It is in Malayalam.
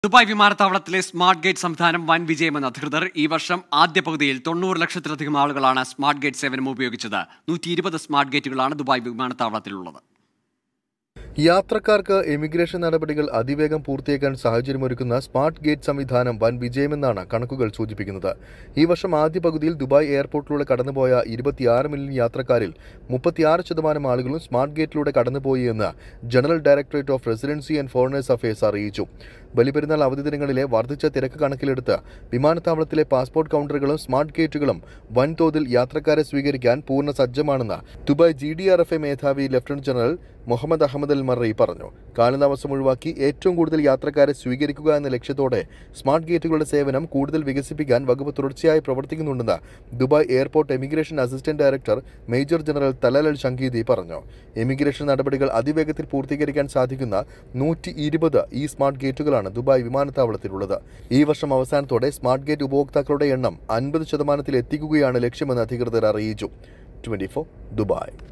ദുബായ് വിമാനത്താവളത്തിലെ സ്മാർട്ട് ഗേറ്റ് സംവിധാനം വൻ വിജയമെന്ന് അധികൃതർ ഈ വർഷം ആദ്യ പകുതിയിൽ തൊണ്ണൂറ് ലക്ഷത്തിലധികം ആളുകളാണ് സ്മാർട്ട് ഗേറ്റ് സേവനം ഉപയോഗിച്ചത് നൂറ്റി ഇരുപത് സ്മാർട്ട് ഗേറ്റുകളാണ് ദുബായ് വിമാനത്താവളത്തിലുള്ളത് യാത്രക്കാർക്ക് ഇമിഗ്രേഷൻ നടപടികൾ അതിവേഗം പൂർത്തിയാക്കാൻ സാഹചര്യമൊരുക്കുന്ന സ്മാർട്ട് ഗേറ്റ് സംവിധാനം വൻ വിജയമെന്നാണ് കണക്കുകൾ സൂചിപ്പിക്കുന്നത് ഈ വർഷം ആദ്യ പകുതിയിൽ ദുബായ് എയർപോർട്ടിലൂടെ കടന്നുപോയ ഇരുപത്തിയാറ് മില്യൺ യാത്രക്കാരിൽ മുപ്പത്തിയാറ് ശതമാനം ആളുകളും സ്മാർട്ട് ഗേറ്റിലൂടെ കടന്നുപോയി എന്ന് general directorate of residency and foreigners affairs അറിയിച്ചു ബലിപെരുന്നാൾ അവധി ദിനങ്ങളിലെ വർദ്ധിച്ച തിരക്ക് കണക്കിലെടുത്ത് വിമാനത്താവളത്തിലെ പാസ്പോർട്ട് കൗണ്ടറുകളും സ്മാർട്ട് ഗേറ്റുകളും വൻതോതിൽ യാത്രക്കാരെ സ്വീകരിക്കാൻ പൂർണ്ണ സജ്ജമാണെന്ന് Dubai G D R F A മേധാവി lieutenant general Mohammed Ahmed Al Marri പറഞ്ഞു കാലതാമസം ഒഴിവാക്കി ഏറ്റവും കൂടുതൽ യാത്രക്കാരെ സ്വീകരിക്കുക എന്ന ലക്ഷ്യത്തോടെ സ്മാർട്ട് ഗേറ്റുകളുടെ സേവനം കൂടുതൽ വികസിപ്പിക്കാൻ വകുപ്പ് തുടർച്ചയായി പ്രവർത്തിക്കുന്നുണ്ടെന്ന് Dubai airport emigration assistant director major general Talal Al Shankiti പറഞ്ഞു എമിഗ്രേഷൻ നടപടികൾ അതിവേഗത്തിൽ പൂർത്തീകരിക്കാൻ സാധിക്കുന്ന നൂറ്റി ഇരുപത് ഈ സ്മാർട്ട് ഗേറ്റുകളാണ് ദുബായ് വിമാനത്താവളത്തിലുള്ളത് ഈ വർഷം അവസാനത്തോടെ സ്മാർട്ട് ഗേറ്റ് ഉപഭോക്താക്കളുടെ എണ്ണം അൻപത് ശതമാനത്തിൽ എത്തിക്കുകയാണ് ലക്ഷ്യമെന്ന് അധികൃതർ അറിയിച്ചു ട്വന്റി ദുബായ്